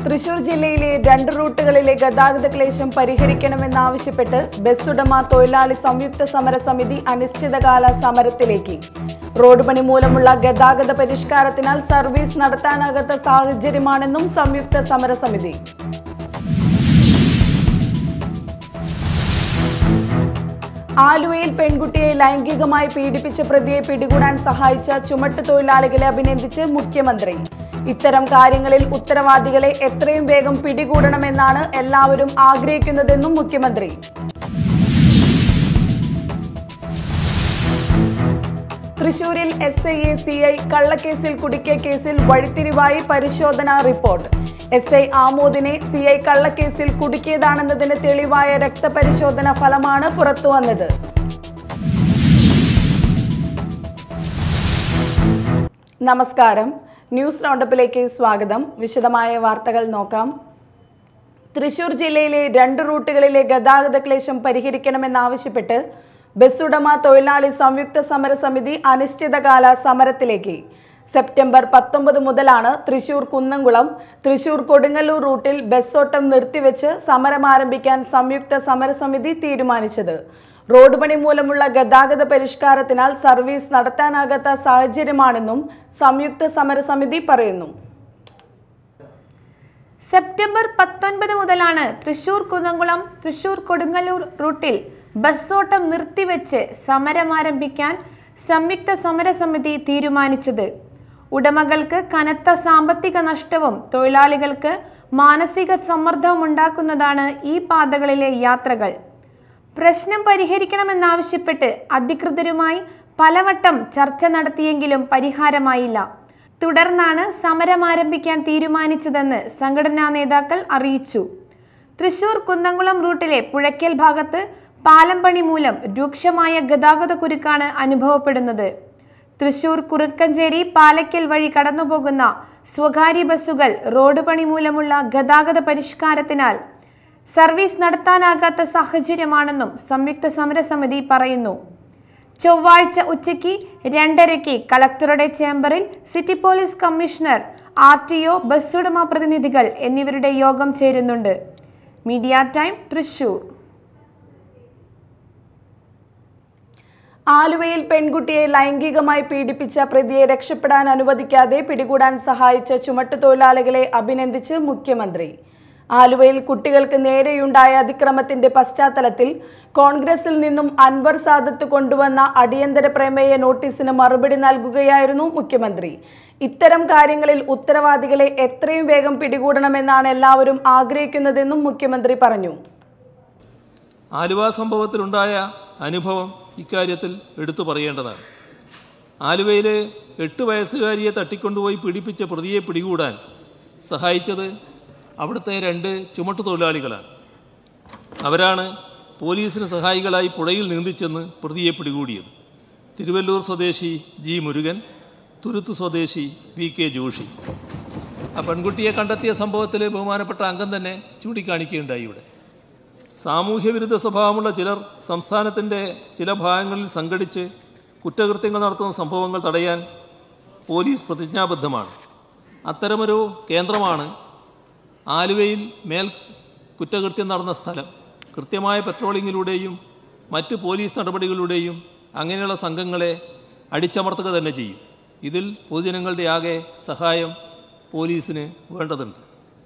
തൃശൂർ ജില്ലയിലെ രണ്ട് റൂട്ടുകളിലെ ഗതാഗത ക്ലേശം പരിഹരിക്കണമെന്നാവശ്യപ്പെട്ട് ബസ് ഉടമ തൊഴിലാളി സംയുക്ത സമര സമിതി അനിശ്ചിതകാല സമരത്തിലേക്ക് റോഡ് പണി മൂലമുള്ള ഗതാഗത പരിഷ്കാരത്തിനാൽ സർവീസ് നടത്താനാകാത്ത സാഹചര്യമാണെന്നും സംയുക്ത സമരസമിതി ആലുവയിൽ പെൺകുട്ടിയെ ലൈംഗികമായി പീഡിപ്പിച്ച പ്രതിയെ പിടികൂടാൻ സഹായിച്ച ചുമട്ട് തൊഴിലാളികളെ അഭിനന്ദിച്ച് മുഖ്യമന്ത്രി ഇത്തരം കാര്യങ്ങളിൽ ഉത്തരവാദികളെ എത്രയും വേഗം പിടികൂടണമെന്നാണ് എല്ലാവരും ആഗ്രഹിക്കുന്നതെന്നും മുഖ്യമന്ത്രി തൃശൂരിൽ എസ് ഐ എ സി ഐ കള്ളക്കേസിൽ കുടുക്കിയ കേസിൽ വഴിത്തിരിവായി പരിശോധനാ റിപ്പോർട്ട് എസ് ഐ ആമോദിനെ സി ഐ കള്ളക്കേസിൽ കുടുക്കിയതാണെന്നതിന് തെളിവായ രക്തപരിശോധന ഫലമാണ് പുറത്തുവന്നത് നമസ്കാരം ന്യൂസ് റൗണ്ടപ്പിലേക്ക് സ്വാഗതം വിശദമായ വാർത്തകൾ നോക്കാം തൃശൂർ ജില്ലയിലെ രണ്ട് റൂട്ടുകളിലെ ഗതാഗത ക്ലേശം പരിഹരിക്കണമെന്നാവശ്യപ്പെട്ട് ബസ് ഉടമ തൊഴിലാളി സംയുക്ത സമരസമിതി അനിശ്ചിതകാല സമരത്തിലേക്ക് സെപ്റ്റംബർ പത്തൊമ്പത് മുതലാണ് തൃശൂർ കുന്നംകുളം തൃശൂർ കൊടുങ്ങല്ലൂർ റൂട്ടിൽ ബസ് ഓട്ടം നിർത്തിവെച്ച് സമരം ആരംഭിക്കാൻ സംയുക്ത സമരസമിതി തീരുമാനിച്ചത് റോഡ് പണി മൂലമുള്ള ഗതാഗത പരിഷ്കാരത്തിനാൽ സർവീസ് നടത്താനാകാത്ത സാഹചര്യമാണെന്നും സംയുക്ത സമരസമിതി പറയുന്നു സെപ്റ്റംബർ പത്തൊൻപത് മുതലാണ് തൃശൂർ കുന്നംകുളം തൃശൂർ കൊടുങ്ങല്ലൂർ റൂട്ടിൽ ബസ് ഓട്ടം നിർത്തിവെച്ച് സമരം ആരംഭിക്കാൻ സംയുക്ത സമരസമിതി തീരുമാനിച്ചത് ഉടമകൾക്ക് കനത്ത സാമ്പത്തിക നഷ്ടവും തൊഴിലാളികൾക്ക് മാനസിക സമ്മർദ്ദവും ഉണ്ടാക്കുന്നതാണ് ഈ പാതകളിലെ യാത്രകൾ പ്രശ്നം പരിഹരിക്കണമെന്നാവശ്യപ്പെട്ട് അധികൃതരുമായി പലവട്ടം ചർച്ച നടത്തിയെങ്കിലും പരിഹാരമായില്ല തുടർന്നാണ് സമരം ആരംഭിക്കാൻ തീരുമാനിച്ചതെന്ന് സംഘടനാ നേതാക്കൾ അറിയിച്ചു തൃശൂർ കുന്നംകുളം റൂട്ടിലെ പുഴയ്ക്കൽ ഭാഗത്ത് പാലം പണി മൂലം രൂക്ഷമായ ഗതാഗത കുരുക്കാണ് അനുഭവപ്പെടുന്നത് തൃശൂർ കുറുക്കഞ്ചേരി പാലക്കൽ വഴി കടന്നുപോകുന്ന സ്വകാര്യ ബസ്സുകൾ റോഡ് പണി മൂലമുള്ള ഗതാഗത പരിഷ്കാരത്തിനാൽ സർവീസ് നടത്താനാകാത്ത സാഹചര്യമാണെന്നും സംയുക്ത സമരസമിതി പറയുന്നു ചൊവ്വാഴ്ച ഉച്ചയ്ക്ക് രണ്ടരയ്ക്ക് കളക്ടറുടെ ചേംബറിൽ city police commissioner R T O bus ഉടമ പ്രതിനിധികൾ എന്നിവരുടെ യോഗം ചേരുന്നുണ്ട് മീഡിയ ടൈം തൃശൂർ ആലുവയിൽ പെൺകുട്ടിയെ ലൈംഗികമായി പീഡിപ്പിച്ച പ്രതിയെ രക്ഷപ്പെടാൻ അനുവദിക്കാതെ പിടികൂടാൻ സഹായിച്ച ചുമട്ടുതൊഴിലാളികളെ അഭിനന്ദിച്ച് മുഖ്യമന്ത്രി ആലുവയിൽ കുട്ടികൾക്ക് നേരെയുണ്ടായ അതിക്രമത്തിന്റെ പശ്ചാത്തലത്തിൽ കോൺഗ്രസിൽ നിന്നും അൻവർ സാദത്ത് കൊണ്ടുവന്ന അടിയന്തര പ്രമേയ നോട്ടീസിന് മറുപടി നൽകുകയായിരുന്നു മുഖ്യമന്ത്രി ഇത്തരം കാര്യങ്ങളിൽ ഉത്തരവാദികളെ എത്രയും വേഗം പിടികൂടണമെന്നാണ് എല്ലാവരും ആഗ്രഹിക്കുന്നതെന്നും മുഖ്യമന്ത്രി പറഞ്ഞു ആലുവ സംഭവത്തിലുണ്ടായ അനുഭവം ഇക്കാര്യത്തിൽ എടുത്തു പറയേണ്ടതാണ് ആലുവയിലെ എട്ട് വയസ്സുകാരിയെ തട്ടിക്കൊണ്ടുപോയി പീഡിപ്പിച്ച പ്രതിയെ പിടികൂടാൻ സഹായിച്ചത് അവിടുത്തെ രണ്ട് ചുമട്ടുതൊഴിലാളികളാണ് അവരാണ് പോലീസിന് സഹായികളായി പുഴയിൽ നീന്തിച്ചെന്ന് പ്രതിയെ പിടികൂടിയത് തിരുവല്ലൂർ സ്വദേശി ജി മുരുകൻ തുരുത്ത് സ്വദേശി വി കെ ജോഷി ആ പെൺകുട്ടിയെ കണ്ടെത്തിയ സംഭവത്തിൽ ബഹുമാനപ്പെട്ട അംഗം തന്നെ ചൂണ്ടിക്കാണിക്കുകയുണ്ടായി ഇവിടെ സാമൂഹ്യവിരുദ്ധ സ്വഭാവമുള്ള ചിലർ സംസ്ഥാനത്തിൻ്റെ ചില ഭാഗങ്ങളിൽ സംഘടിച്ച് കുറ്റകൃത്യങ്ങൾ നടത്തുന്ന സംഭവങ്ങൾ തടയാൻ പോലീസ് പ്രതിജ്ഞാബദ്ധമാണ് അത്തരമൊരു കേന്ദ്രമാണ് ആലുവയിൽ മേൽ കുറ്റകൃത്യം നടന്ന സ്ഥലം കൃത്യമായ പെട്രോളിങ്ങിലൂടെയും മറ്റ് പോലീസ് നടപടികളിലൂടെയും അങ്ങനെയുള്ള സംഘങ്ങളെ അടിച്ചമർത്തുക തന്നെ ചെയ്യും ഇതിൽ പൊതുജനങ്ങളുടെ ആകെ സഹായം പോലീസിന് വേണ്ടതുണ്ട്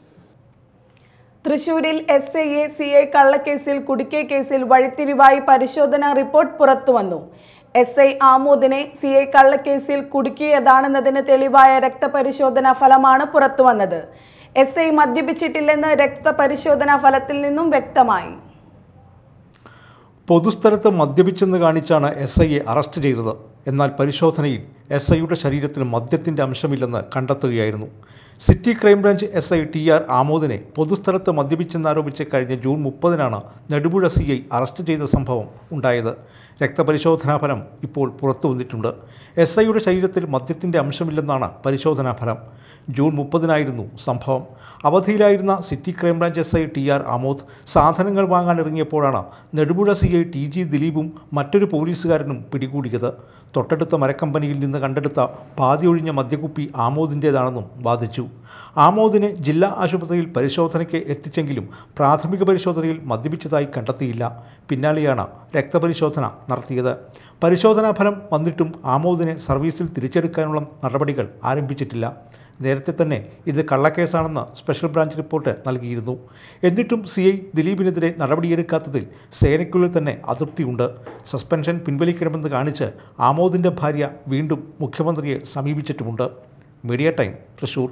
തൃശൂരിൽ എസ് ഐ എ സി ഐ കള്ളക്കേസിൽ കുടുക്കിയ കേസിൽ വഴിത്തിരിവായി പരിശോധനാ റിപ്പോർട്ട് പുറത്തുവന്നു എസ് ഐ ആമോദിനെ സി ഐ കള്ളക്കേസിൽ കുടുക്കിയതാണെന്നതിന് തെളിവായ രക്തപരിശോധനാ ഫലമാണ് പുറത്തുവന്നത് എസ് ഐ മദ്യപിച്ചിട്ടില്ലെന്ന് രക്തപരിശോധനാ ഫലത്തിൽ നിന്നും വ്യക്തമായി പൊതുസ്ഥലത്ത് മദ്യപിച്ചെന്ന് കാണിച്ചാണ് എസ് ഐയെ അറസ്റ്റ് ചെയ്തത് എന്നാൽ പരിശോധനയിൽ എസ് ഐയുടെ ശരീരത്തിൽ മദ്യത്തിൻ്റെ അംശമില്ലെന്ന് കണ്ടെത്തുകയായിരുന്നു city crime branch S I T R ആമോദിനെ പൊതുസ്ഥലത്ത് മദ്യപിച്ചെന്നാരോപിച്ച് കഴിഞ്ഞ ജൂൺ മുപ്പതിനാണ് നെടുപുഴ സി ഐ അറസ്റ്റ് ചെയ്ത സംഭവം ഉണ്ടായത് രക്തപരിശോധനാ ഫലം ഇപ്പോൾ പുറത്തു വന്നിട്ടുണ്ട് എസ് ഐയുടെ ശരീരത്തിൽ മദ്യത്തിൻ്റെ അംശമില്ലെന്നാണ് പരിശോധനാ ഫലം ജൂൺ മുപ്പതിനായിരുന്നു സംഭവം അവധിയിലായിരുന്ന city crime branch S I T R Amod സാധനങ്ങൾ വാങ്ങാനിറങ്ങിയപ്പോഴാണ് Nedupuzha C I T G ദിലീപും മറ്റൊരു പോലീസുകാരനും പിടികൂടിയത് തൊട്ടടുത്ത മരക്കമ്പനിയിൽ നിന്ന് കണ്ടെടുത്ത പാതിയൊഴിഞ്ഞ മദ്യക്കുപ്പി ആമോദിൻ്റേതാണെന്നും വാദിച്ചു ആമോദിനെ ജില്ലാ ആശുപത്രിയിൽ പരിശോധനയ്ക്ക് എത്തിച്ചെങ്കിലും പ്രാഥമിക പരിശോധനയിൽ മദ്യപിച്ചതായി കണ്ടെത്തിയില്ല പിന്നാലെയാണ് രക്തപരിശോധന നടത്തിയത് പരിശോധനാ ഫലം വന്നിട്ടും ആമോദിനെ സർവീസിൽ തിരിച്ചെടുക്കാനുള്ള നടപടികൾ ആരംഭിച്ചിട്ടില്ല നേരത്തെ തന്നെ ഇത് കള്ളക്കേസാണെന്ന് സ്പെഷ്യൽ ബ്രാഞ്ച് റിപ്പോർട്ട് നൽകിയിരുന്നു എന്നിട്ടും സി ഐ ദിലീപിനെതിരെ നടപടിയെടുക്കാത്തതിൽ സേനയ്ക്കുള്ളിൽ തന്നെ അതൃപ്തിയുണ്ട് സസ്പെൻഷൻ പിൻവലിക്കണമെന്ന് കാണിച്ച് ആമോദിൻ്റെ ഭാര്യ വീണ്ടും മുഖ്യമന്ത്രിയെ സമീപിച്ചിട്ടുമുണ്ട് മീഡിയ ടൈം തൃശൂർ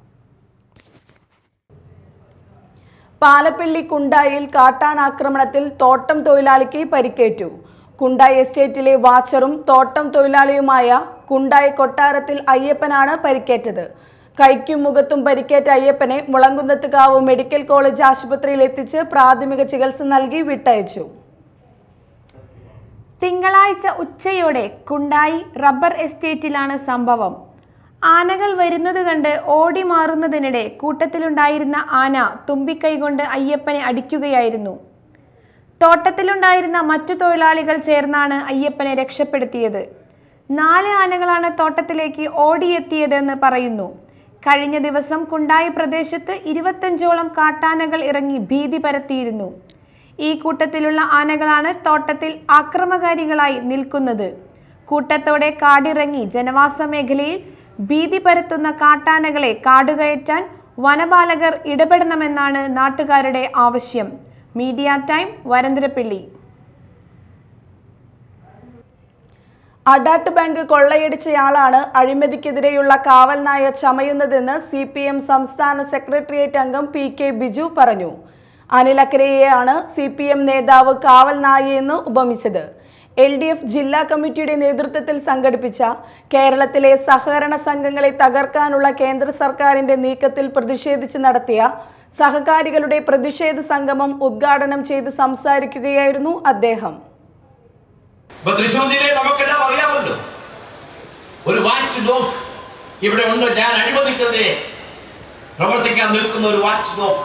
പാലപ്പള്ളി കുണ്ടായിൽ കാട്ടാനാക്രമണത്തിൽ തോട്ടം തൊഴിലാളിക്ക് പരിക്കേറ്റു കുണ്ടായി എസ്റ്റേറ്റിലെ വാച്ചറും തോട്ടം തൊഴിലാളിയുമായ കുണ്ടായി കൊട്ടാരത്തിൽ അയ്യപ്പനാണ് പരിക്കേറ്റത് കൈക്കും മുഖത്തും പരിക്കേറ്റ അയ്യപ്പനെ മുളങ്കുന്നത്തുകാവ് മെഡിക്കൽ കോളേജ് ആശുപത്രിയിൽ എത്തിച്ച് പ്രാഥമിക ചികിത്സ നൽകി വിട്ടയച്ചു തിങ്കളാഴ്ച ഉച്ചയോടെ കുണ്ടായി റബ്ബർ എസ്റ്റേറ്റിലാണ് സംഭവം ആനകൾ വരുന്നത് കണ്ട് ഓടി മാറുന്നതിനിടെ കൂട്ടത്തിലുണ്ടായിരുന്ന ആന തുമ്പിക്കൈ കൊണ്ട് അയ്യപ്പനെ അടിക്കുകയായിരുന്നു തോട്ടത്തിലുണ്ടായിരുന്ന മറ്റു തൊഴിലാളികൾ ചേർന്നാണ് അയ്യപ്പനെ രക്ഷപ്പെടുത്തിയത് നാല് ആനകളാണ് തോട്ടത്തിലേക്ക് ഓടിയെത്തിയതെന്ന് പറയുന്നു കഴിഞ്ഞ ദിവസം കുണ്ടായി പ്രദേശത്ത് ഇരുപത്തഞ്ചോളം കാട്ടാനകൾ ഇറങ്ങി ഭീതി പരത്തിയിരുന്നു ഈ കൂട്ടത്തിലുള്ള ആനകളാണ് തോട്ടത്തിൽ ആക്രമകാരികളായി നിൽക്കുന്നത് കൂട്ടത്തോടെ കാടിറങ്ങി ജനവാസ മേഖലയിൽ ഭീതി പരത്തുന്ന കാട്ടാനകളെ കാടുകയറ്റാൻ വനപാലകർ ഇടപെടണമെന്നാണ് നാട്ടുകാരുടെ ആവശ്യം media time Varantharappilly Adat bank കൊള്ളയടിച്ചയാളാണ് അഴിമതിക്കെതിരെയുള്ള കാവൽ നായ ചമയുന്നതെന്ന് സി പി എം സംസ്ഥാന സെക്രട്ടേറിയറ്റ് അംഗം പി കെ ബിജു പറഞ്ഞു അനിലക്കരയെയാണ് സി പി എം നേതാവ് കാവൽ നായയെന്ന് ഉപമിച്ചത് എൽ ഡി എഫ് ജില്ലാ കമ്മിറ്റിയുടെ നേതൃത്വത്തിൽ സംഘടിപ്പിച്ച കേരളത്തിലെ സഹകരണ സംഘങ്ങളെ തകർക്കാനുള്ള കേന്ദ്ര സർക്കാരിന്റെ നീക്കത്തിൽ പ്രതിഷേധിച്ച് നടത്തിയ സഹകാരികളുടെ പ്രതിഷേധ സംഗമം ഉദ്ഘാടനം ചെയ്ത് സംസാരിക്കുകയായിരുന്നു അദ്ദേഹം ഇപ്പൊ തൃശ്ശൂർ ജില്ലയിൽ നമുക്കെല്ലാം അറിയാമല്ലോ ഒരു വാച്ച് ഡോഗ് ഇവിടെ ഉണ്ട് ഞാൻ അഴിമതിക്കെതിരെ പ്രവർത്തിക്കാൻ നിൽക്കുന്ന ഒരു വാച്ച് ഡോഗ്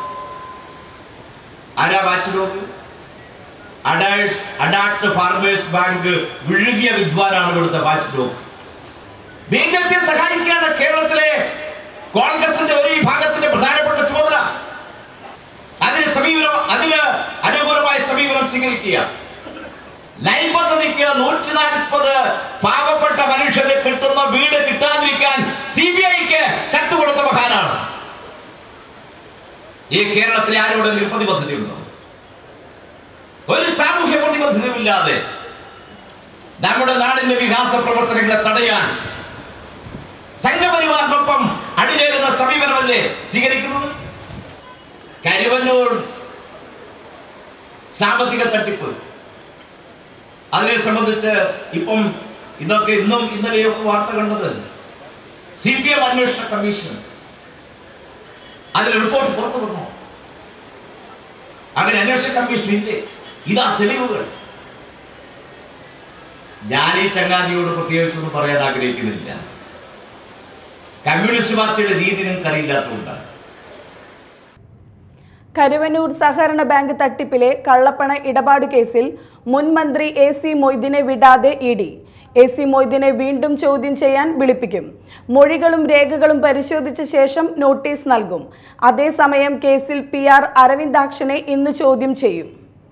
ആരാ വാച്ച് ഡോഗ് അഡാഴ്സ് അഡാട്ട് ഫാർമേഴ്സ് ബാങ്ക് വിഴുകിയ വിദ്വാനാണ് ഇവിടുത്തെ വാച്ച് ഡോഗ് ബി ജെ പിയെ സഹായിക്കുകയാണ് കേരളത്തിലെ കോൺഗ്രസിന്റെ ഒരു വിഭാഗത്തിന്റെ പ്രധാനപ്പെട്ട ചുമതല അതിന് സമീപനം അതിന് അനുകൂലമായ സമീപനം സ്വീകരിക്കുക ലൈഫ് പദ്ധതിക്ക് നൂറ്റി നാൽപ്പത് പാവപ്പെട്ട മനുഷ്യന് കിട്ടുന്ന വീട് കിട്ടാതിരിക്കാൻ സി ബി ഐക്ക് കത്തുകൊടുത്ത മഹാനാണ് ഈ കേരളത്തിലെ ആരോടെങ്കിലും പ്രതിബദ്ധതയുണ്ടോ ഒരു സാമൂഹ്യ പ്രതിബദ്ധതയുമില്ലാതെ നമ്മുടെ നാടിന്റെ വികാസ പ്രവർത്തനങ്ങളെ തടയാൻ സംഘപരിവാറിനൊപ്പം അണിചേരുന്ന സമീപനമല്ലേ സ്വീകരിക്കുന്നത് കരുവന്നൂർ സാമ്പത്തിക തട്ടിപ്പ് അതിനെ സംബന്ധിച്ച് ഇപ്പം ഇതൊക്കെ ഇന്നും ഇന്നലെയൊക്കെ വാർത്ത കണ്ടത് സി പി എം അന്വേഷണ കമ്മീഷൻ അതിൽ റിപ്പോർട്ട് പുറത്തു വന്നു അങ്ങനെ അന്വേഷണ കമ്മീഷൻ ഇല്ലേ ഇതാ തെളിവുകൾ ഞാൻ ഈ ചങ്ങാതിയോട് പ്രത്യേകിച്ചൊന്നും പറയാൻ ആഗ്രഹിക്കുന്നില്ല കമ്മ്യൂണിസ്റ്റ് പാർട്ടിയുടെ രീതി നിങ്ങൾക്ക് അറിയില്ലാത്തതുകൊണ്ടാണ് കരുവന്നൂർ സഹകരണ ബാങ്ക് തട്ടിപ്പിലെ കള്ളപ്പണ ഇടപാട് കേസിൽ മുൻ മന്ത്രി എ സി മൊയ്ദിനെ വിടാതെ ഇ ഡി എ സി മൊയ്ദിനെ വീണ്ടും ചോദ്യം ചെയ്യാൻ വിളിപ്പിക്കും മൊഴികളും രേഖകളും പരിശോധിച്ച ശേഷം നോട്ടീസ് നൽകും അതേസമയം കേസിൽ പി ആർ അരവിന്ദാക്ഷനെ ഇന്ന് ചോദ്യം ചെയ്യും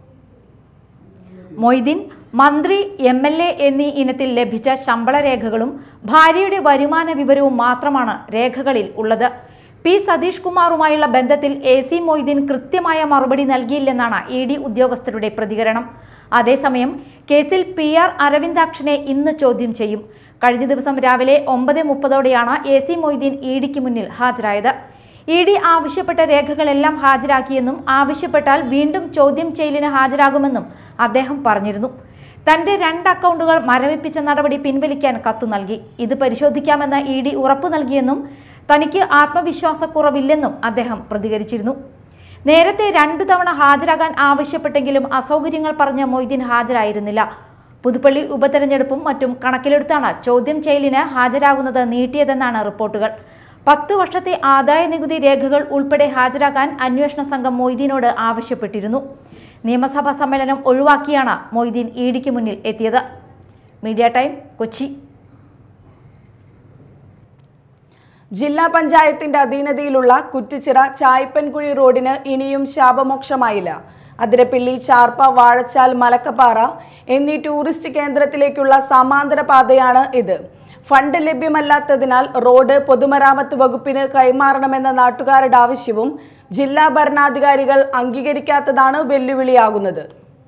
മൊയ്തീൻ മന്ത്രി എം എൽ എ എന്നീ ഇനത്തിൽ ലഭിച്ച ശമ്പള രേഖകളും ഭാര്യയുടെ വരുമാന വിവരവും മാത്രമാണ് രേഖകളിൽ ഉള്ളത് പി സതീഷ് കുമാറുമായുള്ള ബന്ധത്തിൽ എ സി മൊയ്തീൻ കൃത്യമായ മറുപടി നൽകിയില്ലെന്നാണ് ഇ ഡി ഉദ്യോഗസ്ഥരുടെ പ്രതികരണം അതേസമയം കേസിൽ പി ആർ അരവിന്ദാക്ഷനെ ഇന്ന് ചോദ്യം ചെയ്യും കഴിഞ്ഞ ദിവസം രാവിലെ ഒമ്പത് മുപ്പതോടെയാണ് എ സി മൊയ്തീൻ ഇ ഡിക്ക് മുന്നിൽ ഹാജരായത് ഇ ഡി ആവശ്യപ്പെട്ട രേഖകളെല്ലാം ഹാജരാക്കിയെന്നും ആവശ്യപ്പെട്ടാൽ വീണ്ടും ചോദ്യം ചെയ്യലിന് ഹാജരാകുമെന്നും അദ്ദേഹം പറഞ്ഞിരുന്നു തന്റെ രണ്ട് അക്കൗണ്ടുകൾ മരവിപ്പിച്ച നടപടി പിൻവലിക്കാൻ കത്തു നൽകി ഇത് പരിശോധിക്കാമെന്ന് ഇ ഡി ഉറപ്പു നൽകിയെന്നും തനിക്ക് ആത്മവിശ്വാസക്കുറവില്ലെന്നും അദ്ദേഹം പ്രതികരിച്ചിരുന്നു നേരത്തെ രണ്ടു തവണ ഹാജരാകാൻ ആവശ്യപ്പെട്ടെങ്കിലും അസൗകര്യങ്ങൾ പറഞ്ഞ മൊയ്തീൻ ഹാജരായിരുന്നില്ല പുതുപ്പള്ളി ഉപതെരഞ്ഞെടുപ്പും മറ്റും കണക്കിലെടുത്താണ് ചോദ്യം ചെയ്യലിന് ഹാജരാകുന്നത് നീട്ടിയതെന്നാണ് റിപ്പോർട്ടുകൾ പത്ത് വർഷത്തെ ആദായ നികുതി രേഖകൾ ഉൾപ്പെടെ ഹാജരാക്കാൻ അന്വേഷണ സംഘം മൊയ്തീനോട് ആവശ്യപ്പെട്ടിരുന്നു നിയമസഭാ സമ്മേളനം ഒഴിവാക്കിയാണ് മൊയ്തീൻ ഇ ഡിക്ക് മുന്നിൽ എത്തിയത് മീഡിയ ടൈം കൊച്ചി ജില്ലാ പഞ്ചായത്തിന്റെ അധീനതയിലുള്ള കുറ്റിച്ചിറ ചായ്പൻകുഴി റോഡിന് ഇനിയും ശാപമോക്ഷമായില്ല അതിരപ്പിള്ളി ചാർപ്പ വാഴച്ചാൽ മലക്കപ്പാറ എന്നീ ടൂറിസ്റ്റ് കേന്ദ്രത്തിലേക്കുള്ള സമാന്തര പാതയാണ് ഇത് ഫണ്ട് ലഭ്യമല്ലാത്തതിനാൽ റോഡ് പൊതുമരാമത്ത് വകുപ്പിന് കൈമാറണമെന്ന നാട്ടുകാരുടെ ആവശ്യവും ജില്ലാ ഭരണാധികാരികൾ അംഗീകരിക്കാത്തതാണ് വെല്ലുവിളിയാകുന്നത്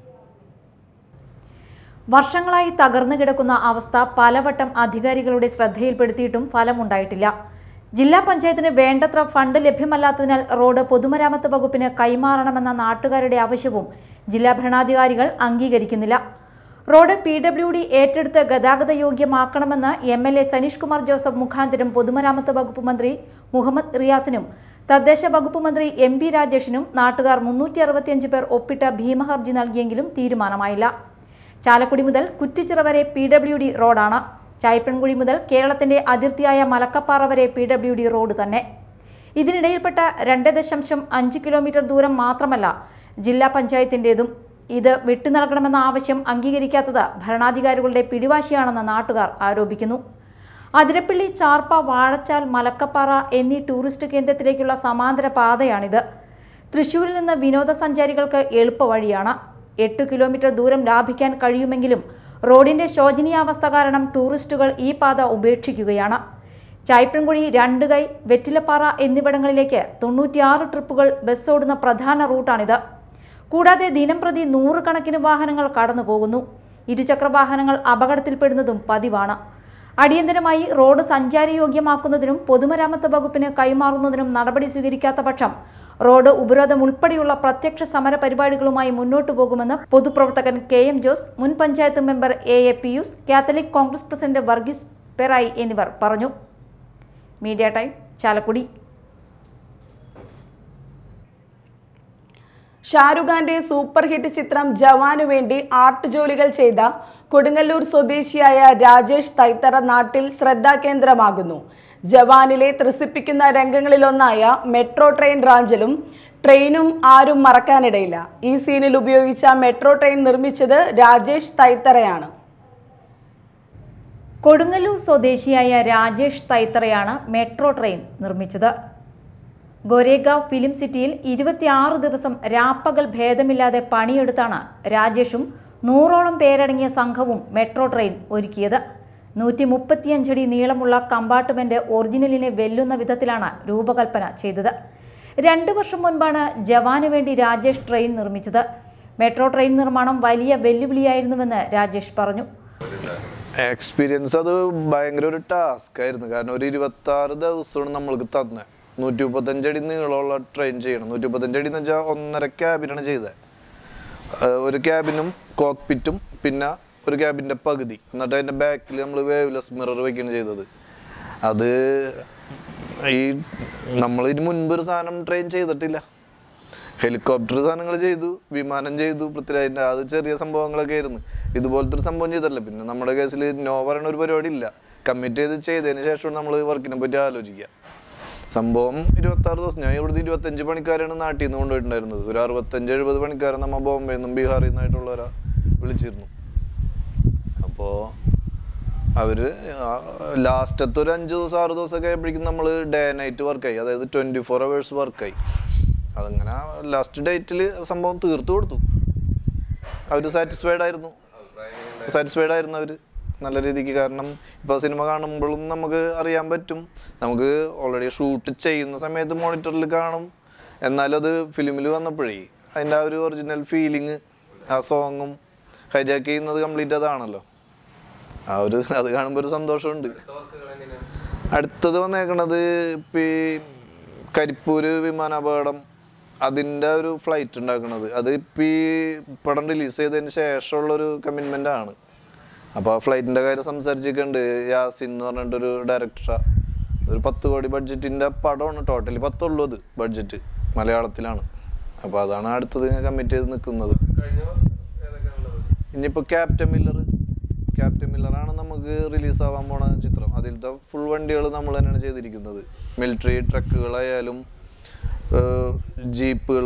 വർഷങ്ങളായി തകർന്നു കിടക്കുന്ന അവസ്ഥ പലവട്ടം അധികാരികളുടെ ശ്രദ്ധയിൽപ്പെടുത്തിയിട്ടും ഫലമുണ്ടായിട്ടില്ല ജില്ലാ പഞ്ചായത്തിന് വേണ്ടത്ര ഫണ്ട് ലഭ്യമല്ലാത്തതിനാൽ റോഡ് പൊതുമരാമത്ത് വകുപ്പിന് കൈമാറണമെന്ന നാട്ടുകാരുടെ ആവശ്യവും ജില്ലാ ഭരണാധികാരികൾ അംഗീകരിക്കുന്നില്ല റോഡ് പി ഡബ്ല്യു ഡി ഏറ്റെടുത്ത് ഗതാഗത യോഗ്യമാക്കണമെന്ന് M L A Saneesh Kumar Joseph മുഖാന്തരം പൊതുമരാമത്ത് വകുപ്പ് മന്ത്രി മുഹമ്മദ് റിയാസിനും തദ്ദേശ വകുപ്പ് മന്ത്രി എം പി രാജേഷിനും നാട്ടുകാർ മുന്നൂറ്റി അറുപത്തിയഞ്ച് പേർ ഒപ്പിട്ട ഭീമഹർജി നൽകിയെങ്കിലും തീരുമാനമായില്ല ചാലക്കുടി മുതൽ കുറ്റിച്ചിറ വരെ പി ഡബ്ല്യു ഡി റോഡാണ് ചായപ്പൻകുഴി മുതൽ കേരളത്തിന്റെ അതിർത്തിയായ മലക്കപ്പാറ വരെ പി ഡബ്ല്യു ഡി റോഡ് തന്നെ ഇതിനിടയിൽപ്പെട്ട രണ്ട് ദശാംശം അഞ്ച് കിലോമീറ്റർ ദൂരം മാത്രമല്ല ജില്ലാ പഞ്ചായത്തിൻ്റെതും ഇത് വിട്ടു നൽകണമെന്ന ആവശ്യം അംഗീകരിക്കാത്തത് ഭരണാധികാരികളുടെ പിടിവാശിയാണെന്ന് നാട്ടുകാർ ആരോപിക്കുന്നു അതിരപ്പള്ളി ചാർപ്പ വാഴച്ചാൽ മലക്കപ്പാറ എന്നീ ടൂറിസ്റ്റ് കേന്ദ്രത്തിലേക്കുള്ള സമാന്തര പാതയാണിത് തൃശൂരിൽ നിന്ന് വിനോദസഞ്ചാരികൾക്ക് എളുപ്പവഴിയാണ് എട്ട് കിലോമീറ്റർ ദൂരം ലാഭിക്കാൻ കഴിയുമെങ്കിലും റോഡിന്റെ ശോചനീയാവസ്ഥ കാരണം ടൂറിസ്റ്റുകൾ ഈ പാത ഉപേക്ഷിക്കുകയാണ് ചായ്പൻകുഴി രണ്ടുകൈ വെറ്റിലപ്പാറ എന്നിവിടങ്ങളിലേക്ക് തൊണ്ണൂറ്റിയാറ് ട്രിപ്പുകൾ ബസ് ഓടുന്ന പ്രധാന റൂട്ടാണിത് കൂടാതെ ദിനംപ്രതി നൂറുകണക്കിന് വാഹനങ്ങൾ കടന്നു പോകുന്നു ഇരുചക്ര വാഹനങ്ങൾ അപകടത്തിൽപ്പെടുന്നതും പതിവാണ് അടിയന്തരമായി റോഡ് സഞ്ചാരയോഗ്യമാക്കുന്നതിനും പൊതുമരാമത്ത് വകുപ്പിന് കൈമാറുന്നതിനും നടപടി സ്വീകരിക്കാത്ത പക്ഷം റോഡ് ഉപരോധം ഉൾപ്പെടെയുള്ള പ്രത്യക്ഷ സമര പരിപാടികളുമായി മുന്നോട്ടു പോകുമെന്ന് പൊതുപ്രവർത്തകൻ കെ എം ജോസ് മുൻ panchayat member A A Pius Catholic Congress president Varghese Perayi എന്നിവർ പറഞ്ഞു മീഡിയ ടൈം ചാലക്കുടി ഷാരൂഖ് ഖാന്റെ സൂപ്പർ ഹിറ്റ് ചിത്രം ജവാനു വേണ്ടി ആർട്ട് ജോലികൾ ചെയ്ത കൊടുങ്ങല്ലൂർ സ്വദേശിയായ രാജേഷ് തൈത്തറ നാട്ടിൽ ശ്രദ്ധാകേന്ദ്രമാകുന്നു ജവാനിലെ ത്രസിപ്പിക്കുന്ന രംഗങ്ങളിലൊന്നായ മെട്രോ ട്രെയിൻ റാഞ്ചലും ട്രെയിനും ആരും മറക്കാനിടയില്ല ഈ സീനിൽ ഉപയോഗിച്ച മെട്രോ ട്രെയിൻ നിർമ്മിച്ചത് രാജേഷ് തൈത്തറയാണ് കൊടുങ്ങല്ലൂർ സ്വദേശിയായ രാജേഷ് തൈത്തറയാണ് മെട്രോ ട്രെയിൻ നിർമ്മിച്ചത് ഗൊരേഗാവ് ഫിലിം സിറ്റിയിൽ ഇരുപത്തിയാറ് ദിവസം രാപ്പകൽ ഭേദമില്ലാതെ പണിയെടുത്താണ് രാജേഷും നൂറോളം പേരടങ്ങിയ സംഘവും മെട്രോ ട്രെയിൻ ഒരുക്കിയത് നൂറ്റി മുപ്പത്തിയഞ്ചടി നീളമുള്ള കമ്പാർട്ട്മെന്റ് ഒറിജിനലിനെ വെല്ലുന്ന വിധത്തിലാണ് രൂപകൽപ്പന ചെയ്തത് രണ്ടു വർഷം മുൻപാണ് ജവാന് വേണ്ടി രാജേഷ് ട്രെയിൻ നിർമ്മിച്ചത് മെട്രോ ട്രെയിൻ നിർമ്മാണം വലിയ വെല്ലുവിളിയായിരുന്നുവെന്ന് രാജേഷ് പറഞ്ഞു എക്സ്പീരിയൻസ് അത് ഭയങ്കര ഒരു ടാസ്ക് ആയിരുന്നു കാരണം ഒരു ഇരുപത്തി ആറ് ദിവസമാണ് നമ്മൾക്ക് തന്നെ നൂറ്റി മുപ്പത്തഞ്ചടി നീളമുള്ള ട്രെയിൻ ചെയ്യണം നൂറ്റി മുപ്പത്തഞ്ചടി എന്ന് വെച്ചാൽ ഒന്നര ക്യാബിനാണ് ചെയ്തത് ആഹ് ഒരു ക്യാബിനും കോക്പിറ്റും പിന്നെ ഒരു ക്യാബിൻ്റെ പകുതി എന്നിട്ട് അതിൻ്റെ ബാക്കിൽ നമ്മൾ വേവ്ലെസ് മിറർ വയ്ക്കുകയാണ് ചെയ്തത് അത് ഈ നമ്മൾ ഇതിന് മുൻപ് ഒരു സാധനം ട്രെയിൻ ചെയ്തിട്ടില്ല ഹെലികോപ്റ്റർ സാധനങ്ങൾ ചെയ്തു വിമാനം ചെയ്തു പൃഥ്വിരാജിന്റെ അത് ചെറിയ സംഭവങ്ങളൊക്കെ ആയിരുന്നു ഇതുപോലത്തെ ഒരു സംഭവം ചെയ്തല്ല പിന്നെ നമ്മുടെ കേസിൽ നോ പറയുന്ന ഒരു പരിപാടി ഇല്ല കമ്മിറ്റ് ചെയ്ത് ചെയ്തതിന് ശേഷമാണ് നമ്മൾ വർക്കിനെ പറ്റി ആലോചിക്കുക സംഭവം ഇരുപത്തി ആറ് ദിവസം ഞാൻ ഇവിടുത്തെ ഇരുപത്തഞ്ച് പണിക്കാരാണ് നാട്ടിൽ നിന്ന് കൊണ്ടുപോയിട്ടുണ്ടായിരുന്നത് ഒരു അറുപത്തഞ്ച് എഴുപത് പണിക്കാരെ നമ്മ ബോംബെയിൽ നിന്നും ബീഹാറിൽ നിന്നായിട്ടുള്ളവരാ വിളിച്ചിരുന്നു അപ്പോൾ അവര് ലാസ്റ്റത്തെ ഒരു അഞ്ച് ദിവസം ആറ് ദിവസമൊക്കെ ആയപ്പോഴേക്കും നമ്മൾ ഡേ നൈറ്റ് വർക്കായി അതായത് ട്വൻറ്റി ഫോർ അവേഴ്സ് വർക്കായി അതങ്ങനെ ലാസ്റ്റ് ഡേറ്റിൽ സംഭവം തീർത്തു കൊടുത്തു അവർ സാറ്റിസ്ഫൈഡ് ആയിരുന്നു സാറ്റിസ്ഫൈഡ് ആയിരുന്നു അവർ നല്ല രീതിക്ക് കാരണം ഇപ്പോൾ സിനിമ കാണുമ്പോഴും നമുക്ക് അറിയാൻ പറ്റും നമുക്ക് ഓൾറെഡി ഷൂട്ട് ചെയ്യുന്ന സമയത്ത് മോണിറ്ററിൽ കാണും എന്നാലും അത് ഫിലിമിൽ വന്നപ്പോഴേ അതിൻ്റെ ആ ഒരു ഒറിജിനൽ ഫീലിംഗ് ആ സോങ്ങും ഹൈജാക്ക് ചെയ്യുന്നത് കംപ്ലീറ്റ് അതാണല്ലോ ആ ഒരു അത് കാണുമ്പോൾ ഒരു സന്തോഷമുണ്ട് അടുത്തത് വന്നേക്കണത് ഇപ്പം ഈ കരിപ്പൂര് വിമാനാപകടം അതിൻ്റെ ഒരു ഫ്ലൈറ്റ് ഉണ്ടാക്കണത് അത് ഇപ്പം ഈ പടം റിലീസ് ചെയ്തതിന് ശേഷമുള്ളൊരു കമ്മിറ്റ്മെൻ്റ് ആണ് അപ്പോൾ ആ ഫ്ലൈറ്റിൻ്റെ കാര്യം സംസാരിച്ചിട്ടുണ്ട് യാസിൻ എന്ന് പറഞ്ഞിട്ടൊരു ഡയറക്ടറാ ഒരു പത്ത് കോടി ബഡ്ജറ്റിൻ്റെ പടമാണ് ടോട്ടലി പത്തുള്ളൂ അത് ബഡ്ജറ്റ് മലയാളത്തിലാണ് അപ്പോൾ അതാണ് അടുത്തത് ഞാൻ കമ്മിറ്റ് ചെയ്ത് നിൽക്കുന്നത് ഇനിയിപ്പോൾ ക്യാപ്റ്റൻ മില്ലർ ക്യാപ്റ്റൻ മില്ലറാണ് നമുക്ക് റിലീസ് ആവാൻ പോണ ചിത്രം അതിലത്തെ ഫുൾ വണ്ടികൾ നമ്മൾ തന്നെയാണ് ചെയ്തിരിക്കുന്നത് മിലിറ്ററി ട്രക്കുകളായാലും ജീപ്പുകൾ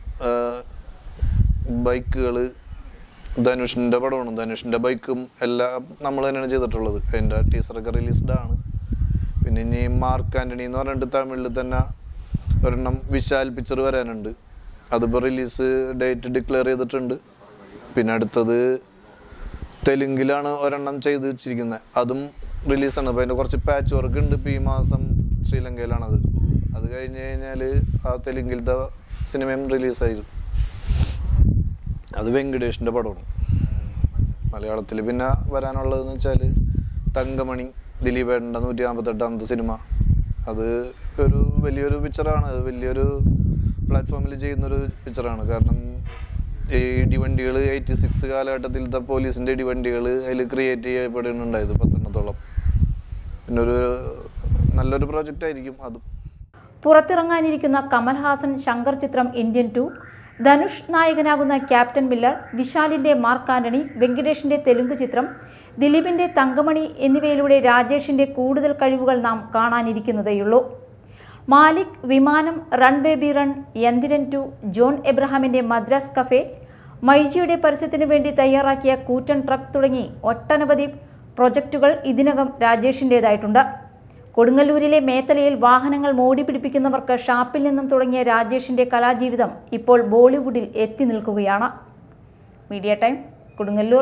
ബൈക്കുകൾ ധനുഷിൻ്റെ പടമാണ് ധനുഷിൻ്റെ ബൈക്കും എല്ലാം നമ്മൾ തന്നെയാണ് ചെയ്തിട്ടുള്ളത് അതിൻ്റെ ടീസറൊക്കെ റിലീസ്ഡ് ആണ് പിന്നെ ഇനി മാർക്ക് ആൻ്റണി എന്ന് പറഞ്ഞിട്ട് തമിഴിൽ തന്നെ ഒരെണ്ണം വിശാൽ പിക്ചർ വരാനുണ്ട് അതിപ്പോൾ റിലീസ് ഡേറ്റ് ഡിക്ലെയർ ചെയ്തിട്ടുണ്ട് പിന്നെ അടുത്തത് തെലുങ്കിലാണ് ഒരെണ്ണം ചെയ്ത് വെച്ചിരിക്കുന്നത് അതും റിലീസാണ് അപ്പോൾ അതിൻ്റെ കുറച്ച് പാച്ച് വർക്ക് ഉണ്ട് ഇപ്പോൾ ഈ മാസം ശ്രീലങ്കയിലാണത് അത് കഴിഞ്ഞ് കഴിഞ്ഞാൽ ആ തെലുങ്കിലത്തെ സിനിമയും റിലീസായിരുന്നു അത് വെങ്കടേഷിൻ്റെ പടമാണ് മലയാളത്തിൽ പിന്നെ വരാനുള്ളതെന്ന് വെച്ചാൽ തങ്കമണി ദിലീപേട്ടൻ്റെ നൂറ്റി നാൽപ്പത്തെട്ടാമത്തെ സിനിമ അത് ഒരു വലിയൊരു പിക്ചറാണ് അത് വലിയൊരു പ്ലാറ്റ്ഫോമിൽ ചെയ്യുന്നൊരു പിക്ചറാണ് കാരണം ഈ ഇടിവണ്ടികൾ എയ്റ്റി സിക്സ് കാലഘട്ടത്തിലത്തെ പോലീസിൻ്റെ ഇടിവണ്ടികൾ അതിൽ ക്രിയേറ്റ് ചെയ്യപ്പെടുന്നുണ്ടായത് പത്തെണ്ണത്തോളം പിന്നെ ഒരു നല്ലൊരു പ്രോജക്റ്റ് ആയിരിക്കും അതും പുറത്തിറങ്ങാനിരിക്കുന്ന കമൽഹാസൻ ശങ്കർ ചിത്രം ഇന്ത്യൻ ടു ധനുഷ് നായകനാകുന്ന ക്യാപ്റ്റൻ മില്ലർ വിശാലിന്റെ മാർക്ക് ആന്റണി വെങ്കടേഷിന്റെ തെലുങ്ക് ചിത്രം ദിലീപിന്റെ തങ്കമണി എന്നിവയിലൂടെ രാജേഷിന്റെ കൂടുതൽ കഴിവുകൾ നാം കാണാനിരിക്കുന്നതേയുള്ളൂ Malik Vimanam Run Baby Run Enthiran two John എബ്രഹാമിന്റെ മദ്രാസ് കഫേ മൈജിയുടെ പരസ്യത്തിനു വേണ്ടി തയ്യാറാക്കിയ കൂറ്റൻ ട്രക്ക് തുടങ്ങി ഒട്ടനവധി പ്രൊജക്റ്റുകൾ ഇതിനകം രാജേഷിൻ്റേതായിട്ടുണ്ട് കൊടുങ്ങല്ലൂരിലെ മേത്തലയിൽ വാഹനങ്ങൾ മോടി പിടിപ്പിക്കുന്നവർക്ക് ഷാപ്പിൽ നിന്നും തുടങ്ങിയ രാജേഷിന്റെ കലാജീവിതം ഇപ്പോൾ ബോളിവുഡിൽ എത്തി നിൽക്കുകയാണ് മീഡിയ ടൈം കൊടുങ്ങല്ലൂർ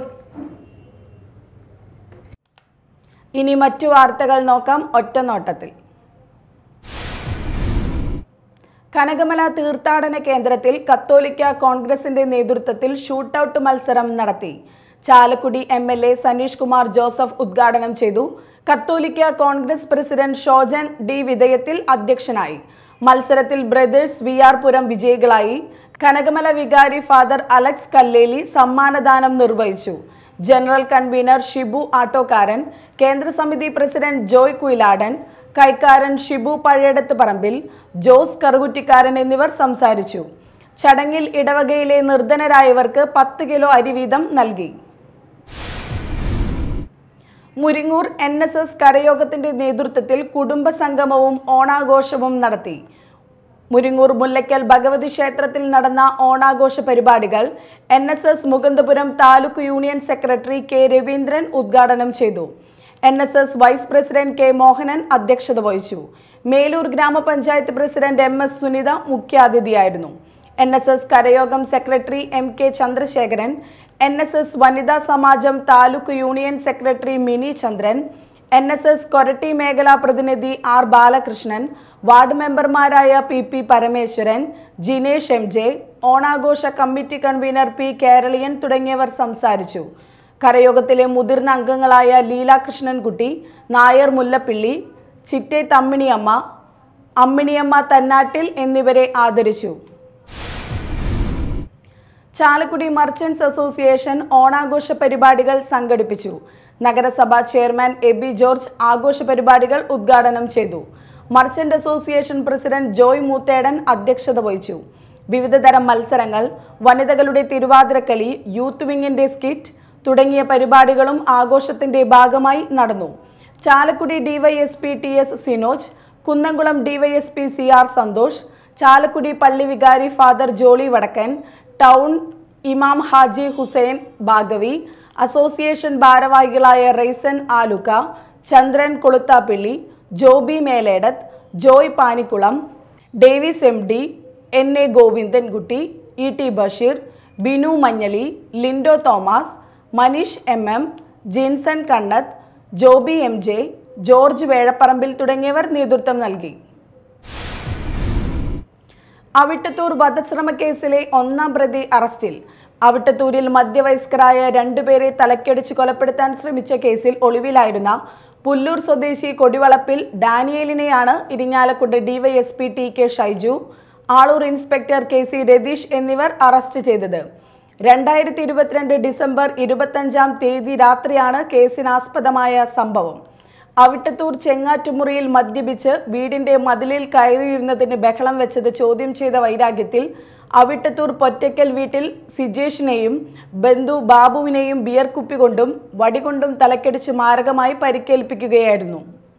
ഇനി മറ്റു വാർത്തകൾ നോക്കാം ഒറ്റനോട്ടത്തിൽ കനകമല തീർത്ഥാടന കേന്ദ്രത്തിൽ കത്തോലിക്ക കോൺഗ്രസിന്റെ നേതൃത്വത്തിൽ ഷൂട്ടൌട്ട് മത്സരം നടത്തി Chalakudy M L A Saneesh Kumar Joseph ഉദ്ഘാടനം ചെയ്തു കത്തോലിക്ക കോൺഗ്രസ് പ്രസിഡന്റ് ഷോജൻ ഡി വിധേയത്തിൽ അധ്യക്ഷനായി മത്സരത്തിൽ ബ്രദേഴ്സ് വി ആർ പുരം വിജയികളായി കനകമല വികാരി ഫാദർ അലക്സ് കല്ലേലി സമ്മാനദാനം നിർവഹിച്ചു ജനറൽ കൺവീനർ ഷിബു ആട്ടോക്കാരൻ കേന്ദ്ര സമിതി പ്രസിഡന്റ് ജോയ് കുയിലാടൻ കൈക്കാരൻ ഷിബു പഴയടത്ത് പറമ്പിൽ ജോസ് കറുകുറ്റിക്കാരൻ എന്നിവർ സംസാരിച്ചു ചടങ്ങിൽ ഇടവകയിലെ നിർധനരായവർക്ക് പത്ത് കിലോ അരി വീതം നൽകി മുരിങ്ങൂർ എൻ എസ് എസ് കരയോഗത്തിന്റെ നേതൃത്വത്തിൽ കുടുംബ സംഗമവും ഓണാഘോഷവും നടത്തി മുരിങ്ങൂർ മുല്ലയ്ക്കൽ ഭഗവതി ക്ഷേത്രത്തിൽ നടന്ന ഓണാഘോഷ പരിപാടികൾ N S S Mukundapuram taluk union secretary K Raveendran ഉദ്ഘാടനം ചെയ്തു N S S vice president K Mohanan അധ്യക്ഷത വഹിച്ചു മേലൂർ ഗ്രാമപഞ്ചായത്ത് പ്രസിഡന്റ് എം എസ് സുനിത മുഖ്യാതിഥിയായിരുന്നു എൻ എസ് എസ് കരയോഗം secretary M K Chandrasekharan N S S വനിതാ സമാജം taluk union secretary Mini Chandran N S S Koratty മേഖലാ പ്രതിനിധി ആർ ബാലകൃഷ്ണൻ വാർഡ് മെമ്പർമാരായ P P Parameswaran Jinesh M J ഓണാഘോഷ കമ്മിറ്റി കൺവീനർ പി കേരളീയൻ തുടങ്ങിയവർ സംസാരിച്ചു കരയോഗത്തിലെ മുതിർന്ന അംഗങ്ങളായ ലീലാകൃഷ്ണൻകുട്ടി നായർ മുല്ലപ്പിള്ളി ചിറ്റേ തമ്മിണിയമ്മ അമ്മിണിയമ്മ തന്നാട്ടിൽ എന്നിവരെ ആദരിച്ചു ചാലക്കുടി മർച്ചന്റ്സ് അസോസിയേഷൻ ഓണാഘോഷ പരിപാടികൾ സംഘടിപ്പിച്ചു നഗരസഭാ ചെയർമാൻ എ ബി ജോർജ് ആഘോഷ പരിപാടികൾ ഉദ്ഘാടനം ചെയ്തു merchant association president Joy Moothedan അധ്യക്ഷത വഹിച്ചു വിവിധതരം മത്സരങ്ങൾ വനിതകളുടെ തിരുവാതിരക്കളി യൂത്ത് വിങ്ങിന്റെ സ്കിറ്റ് തുടങ്ങിയ പരിപാടികളും ആഘോഷത്തിന്റെ ഭാഗമായി നടന്നു Chalakudy DYSP T S Sinoj Kunnamkulam DYSP C R Santhosh Chalakudy പള്ളി വികാരി ഫാദർ ജോളി വടക്കൻ ടൗൺ ഇമാം ഹാജി ഹുസൈൻ ബാഗവി അസോസിയേഷൻ ഭാരവാഹികളായ Raisen Aluka Chandran Koluthappilly Joby Meledath Joy Panikkulam Davis M D N A Govindankutty E T Basheer Binu Manjaly Lindo Thomas Maneesh M M Jinson Kannath Joby M J George Vezhaparambil തുടങ്ങിയവർ നേതൃത്വം നൽകി അവിട്ടത്തൂർ വധശ്രമ കേസിലെ ഒന്നാം പ്രതി അറസ്റ്റിൽ അവിട്ടത്തൂരിൽ മധ്യവയസ്കരായ രണ്ടുപേരെ തലക്കടിച്ച് കൊലപ്പെടുത്താൻ ശ്രമിച്ച കേസിൽ ഒളിവിലായിരുന്ന പുല്ലൂർ സ്വദേശി കൊടിവളപ്പിൽ ഡാനിയേലിനെയാണ് Irinjalakuda DYSP T K Shaiju Aloor inspector K C Ratheesh എന്നിവർ അറസ്റ്റ് ചെയ്തത് രണ്ടായിരത്തി ഇരുപത്തിരണ്ട് ഡിസംബർ ഇരുപത്തഞ്ചാം തീയതി രാത്രിയാണ് കേസിനാസ്പദമായ സംഭവം അവിട്ടത്തൂർ ചെങ്ങാറ്റുമുറിയിൽ മദ്യപിച്ച് വീടിന്റെ മതിലിൽ കയറിയിരുന്നതിന് ബഹളം വെച്ചത് ചോദ്യം ചെയ്ത വൈരാഗ്യത്തിൽ അവിട്ടത്തൂർ പൊറ്റയ്ക്കൽ വീട്ടിൽ സിജേഷിനെയും ബന്ധു ബാബുവിനെയും ബിയർ കുപ്പി കൊണ്ടും വടികൊണ്ടും തലക്കടിച്ച് മാരകമായി പരിക്കേൽപ്പിക്കുകയായിരുന്നു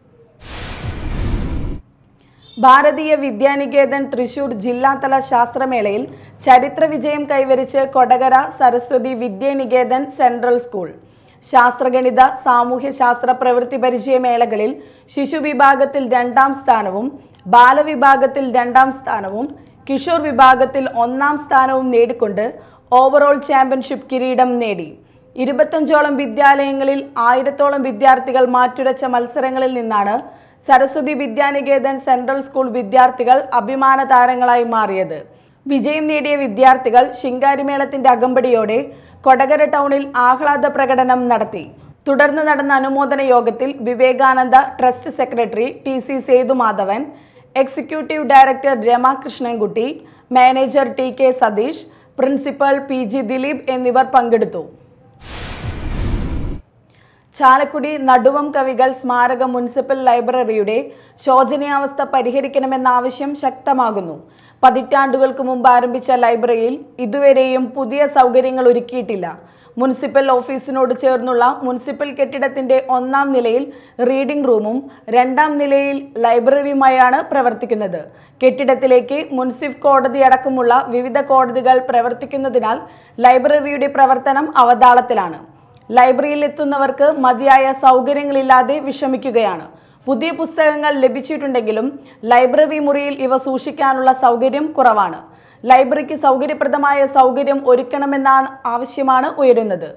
ഭാരതീയ വിദ്യാനികേതൻ തൃശൂർ ജില്ലാതല ശാസ്ത്രമേളയിൽ ചരിത്ര വിജയം കൈവരിച്ച് കൊടകര സരസ്വതി വിദ്യാനികേതൻ സെൻട്രൽ സ്കൂൾ ശാസ്ത്രഗണിത സാമൂഹ്യ ശാസ്ത്ര പ്രവൃത്തി പരിചയ മേളകളിൽ ശിശു വിഭാഗത്തിൽ രണ്ടാം സ്ഥാനവും ബാലവിഭാഗത്തിൽ രണ്ടാം സ്ഥാനവും കിഷോർ വിഭാഗത്തിൽ ഒന്നാം സ്ഥാനവും നേടിക്കൊണ്ട് ഓവറോൾ ചാമ്പ്യൻഷിപ്പ് കിരീടം നേടി ഇരുപത്തഞ്ചോളം വിദ്യാലയങ്ങളിൽ ആയിരത്തോളം വിദ്യാർത്ഥികൾ മാറ്റുരച്ച മത്സരങ്ങളിൽ നിന്നാണ് സരസ്വതി വിദ്യാനികേതൻ സെൻട്രൽ സ്കൂൾ വിദ്യാർത്ഥികൾ അഭിമാന താരങ്ങളായി മാറിയത് വിജയം നേടിയ വിദ്യാർത്ഥികൾ ശിങ്കാരിമേളത്തിന്റെ അകമ്പടിയോടെ കൊടകര ടൗണിൽ ആഹ്ലാദ പ്രകടനം നടത്തി തുടർന്ന് നടന്ന അനുമോദന യോഗത്തിൽ Vivekananda trust secretary T C Sethumadhavan executive director Ramakrishnankutty manager T K Satheesh principal P G Dileep എന്നിവർ പങ്കെടുത്തു ചാലക്കുടി നടുവം കവികൾ സ്മാരക മുനിസിപ്പൽ ലൈബ്രറിയുടെ ശോചനീയാവസ്ഥ പരിഹരിക്കണമെന്ന ആവശ്യം ശക്തമാകുന്നു പതിറ്റാണ്ടുകൾക്ക് മുമ്പ് ആരംഭിച്ച ലൈബ്രറിയിൽ ഇതുവരെയും പുതിയ സൗകര്യങ്ങൾ ഒരുക്കിയിട്ടില്ല മുനിസിപ്പൽ ഓഫീസിനോട് ചേർന്നുള്ള മുനിസിപ്പൽ കെട്ടിടത്തിന്റെ ഒന്നാം നിലയിൽ റീഡിംഗ് റൂമും രണ്ടാം നിലയിൽ ലൈബ്രറിയുമായാണ് പ്രവർത്തിക്കുന്നത് കെട്ടിടത്തിലേക്ക് മുൻസിഫ് കോടതി അടക്കമുള്ള വിവിധ കോടതികൾ പ്രവർത്തിക്കുന്നതിനാൽ ലൈബ്രറിയുടെ പ്രവർത്തനം അവതാളത്തിലാണ് ലൈബ്രറിയിൽ എത്തുന്നവർക്ക് മതിയായ സൗകര്യങ്ങളില്ലാതെ വിഷമിക്കുകയാണ് പുതിയ പുസ്തകങ്ങൾ ലഭിച്ചിട്ടുണ്ടെങ്കിലും ലൈബ്രറി മുറിയിൽ ഇവ സൂക്ഷിക്കാനുള്ള സൗകര്യം കുറവാണ് ലൈബ്രറിക്ക് സൗകര്യപ്രദമായ സൗകര്യം ഒരുക്കണമെന്നാണ് ആവശ്യമാണ് ഉയരുന്നത്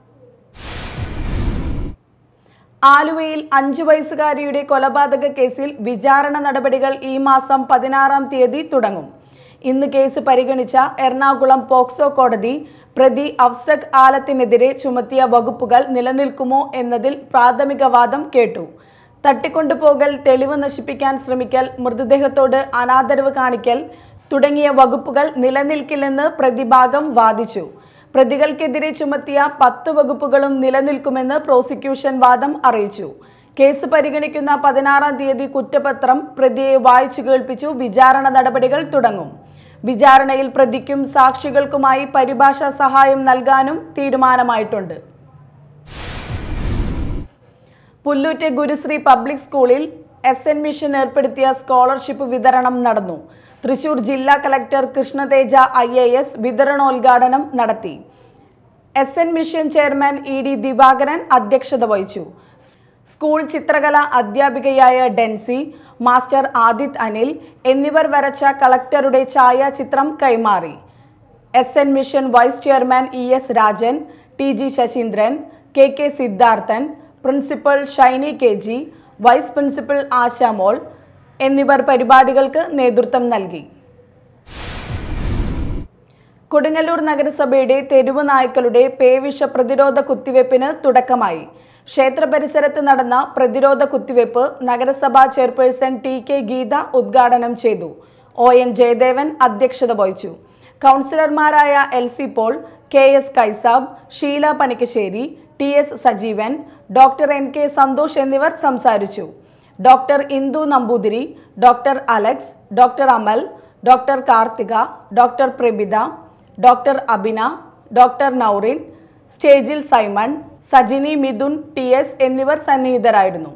ആലുവയിൽ അഞ്ചു വയസ്സുകാരിയുടെ കൊലപാതക കേസിൽ വിചാരണ നടപടികൾ ഈ മാസം പതിനാറാം തീയതി തുടങ്ങും ഇന്ന് കേസ് പരിഗണിച്ച എറണാകുളം പോക്സോ കോടതി പ്രതി അഫ്സഖ് ആലത്തിനെതിരെ ചുമത്തിയ വകുപ്പുകൾ നിലനിൽക്കുമോ എന്നതിൽ പ്രാഥമിക വാദം കേട്ടു തട്ടിക്കൊണ്ടുപോകൽ തെളിവ് നശിപ്പിക്കാൻ ശ്രമിക്കൽ മൃതദേഹത്തോട് അനാദരവ് കാണിക്കൽ തുടങ്ങിയ വകുപ്പുകൾ നിലനിൽക്കില്ലെന്ന് പ്രതിഭാഗം വാദിച്ചു പ്രതികൾക്കെതിരെ ചുമത്തിയ പത്ത് വകുപ്പുകളും നിലനിൽക്കുമെന്ന് പ്രോസിക്യൂഷൻ വാദം അറിയിച്ചു കേസ് പരിഗണിക്കുന്ന പതിനാറാം തീയതി കുറ്റപത്രം പ്രതിയെ വായിച്ചു കേൾപ്പിച്ചു വിചാരണ നടപടികൾ തുടങ്ങും വിചാരണയിൽ പ്രതിക്കും സാക്ഷികൾക്കുമായി പരിഭാഷാ സഹായം നൽകാനും തീരുമാനമായിട്ടുണ്ട് പുല്ലൂറ്റ് ഗുരുശ്രീ പബ്ലിക് സ്കൂളിൽ എസ് എൻ മിഷൻ ഏർപ്പെടുത്തിയ സ്കോളർഷിപ്പ് വിതരണം നടന്നു തൃശൂർ ജില്ലാ collector Krishna Teja I A S വിതരണോദ്ഘാടനം നടത്തി S N mission chairman E D Divakaran അധ്യക്ഷത വഹിച്ചു സ്കൂൾ ചിത്രകല അധ്യാപികയായ ഡെൻസി മാസ്റ്റർ ആദിത് അനിൽ എന്നിവർ വരച്ച കളക്ടറുടെ ഛായാചിത്രം കൈമാറി S N mission vice chairman E S Rajan T G Sasheendran K K Siddharthan principal Shiny K G vice principal Ashamol എന്നിവർ പരിപാടികൾക്ക് നേതൃത്വം നൽകി കൊടുങ്ങല്ലൂർ നഗരസഭയുടെ തെരുവ് നായ്ക്കളുടെ പേവിഷ പ്രതിരോധ കുത്തിവയ്പ്പിന് തുടക്കമായി ക്ഷേത്ര പരിസരത്ത് നടന്ന പ്രതിരോധ കുത്തിവയ്പ്പ് നഗരസഭാ ചെയർപേഴ്സൺ ടി കെ ഗീത ഉദ്ഘാടനം ചെയ്തു ഒ എൻ ജയദേവൻ അധ്യക്ഷത വഹിച്ചു കൗൺസിലർമാരായ L C Paul K S Kaisab Sheela Panikkassery T S Sajeevan doctor N K Santhosh എന്നിവർ സംസാരിച്ചു doctor Indu Namboothiri doctor Alex doctor Amal doctor Karthika doctor Prabitha doctor Abina doctor Naurin സ്റ്റേജിൽ Simon Sajini Mithun T S എന്നിവർ സന്നിഹിതരായിരുന്നു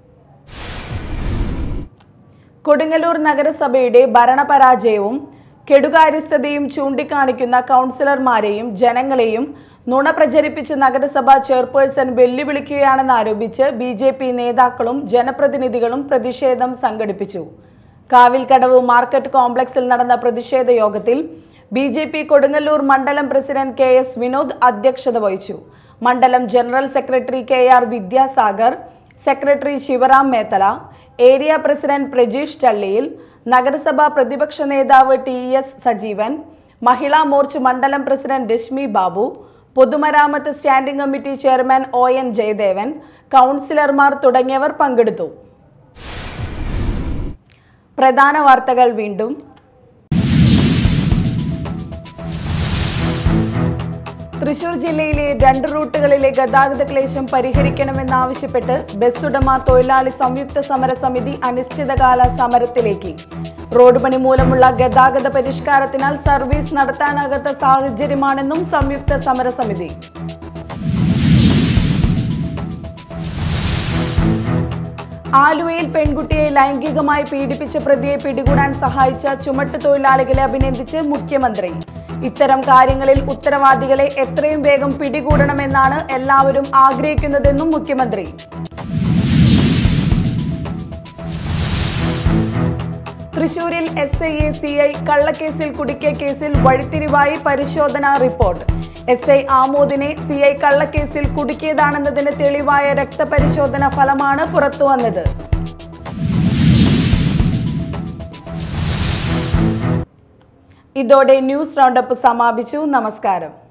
കൊടുങ്ങല്ലൂർ നഗരസഭയുടെ ഭരണപരാജയവും കെടുകാര്യസ്ഥതയും ചൂണ്ടിക്കാണിക്കുന്ന കൗൺസിലർമാരെയും ജനങ്ങളെയും നുണ പ്രചരിപ്പിച്ച് നഗരസഭ ചെയർപേഴ്സൺ വെല്ലുവിളിക്കുകയാണെന്ന് ആരോപിച്ച് ബി ജെ പി നേതാക്കളും ജനപ്രതിനിധികളും പ്രതിഷേധം സംഘടിപ്പിച്ചു കാവിൽക്കടവ് മാർക്കറ്റ് കോംപ്ലക്സിൽ നടന്ന പ്രതിഷേധ യോഗത്തിൽ ബി ജെ പി കൊടുങ്ങല്ലൂർ മണ്ഡലം പ്രസിഡന്റ് കെ എസ് വിനോദ് അധ്യക്ഷത വഹിച്ചു മണ്ഡലം general secretary K R Vidyasagar secretary Sivaram Methala area president Prajeesh Challiyil നഗരസഭാ പ്രതിപക്ഷ നേതാവ് ടി എസ് സജീവൻ മഹിളാ മോർച്ച് മണ്ഡലം പ്രസിഡന്റ് രശ്മി ബാബു പൊതുമരാമത്ത് standing committee chairman O N Jayadevan കൗൺസിലർമാർ തുടങ്ങിയവർ പങ്കെടുത്തു പ്രധാന വാർത്തകൾ വീണ്ടും തൃശൂർ ജില്ലയിലെ രണ്ട് റൂട്ടുകളിലെ ഗതാഗത ക്ലേശം പരിഹരിക്കണമെന്നാവശ്യപ്പെട്ട് ബസ് ഉടമ തൊഴിലാളി സംയുക്ത സമരസമിതി അനിശ്ചിതകാല സമരത്തിലേക്ക് റോഡ് പണി മൂലമുള്ള ഗതാഗത പരിഷ്കാരത്തിനാൽ സർവീസ് നടത്താനാകാത്ത സാഹചര്യമാണെന്നും സംയുക്ത സമരസമിതി ആലുവയിൽ പെൺകുട്ടിയെ ലൈംഗികമായി പീഡിപ്പിച്ച പ്രതിയെ പിടികൂടാൻ സഹായിച്ച ചുമട്ട് തൊഴിലാളികളെ അഭിനന്ദിച്ച് മുഖ്യമന്ത്രി ഇത്തരം കാര്യങ്ങളിൽ ഉത്തരവാദികളെ എത്രയും വേഗം പിടികൂടണമെന്നാണ് എല്ലാവരും ആഗ്രഹിക്കുന്നതെന്നും മുഖ്യമന്ത്രി തൃശൂരിൽ എസ് ഐ എ സി ഐ കള്ളക്കേസിൽ കുടുക്കിയ കേസിൽ വഴിത്തിരിവായി പരിശോധനാ റിപ്പോർട്ട് എസ് ഐ ആമോദിനെ സി ഐ കള്ളക്കേസിൽ കുടുക്കിയതാണെന്നതിന് തെളിവായ രക്തപരിശോധന ഫലമാണ് പുറത്തുവന്നത് ഇതോടെ ന്യൂസ് റൗണ്ടപ്പ് സമാപിച്ചു നമസ്കാരം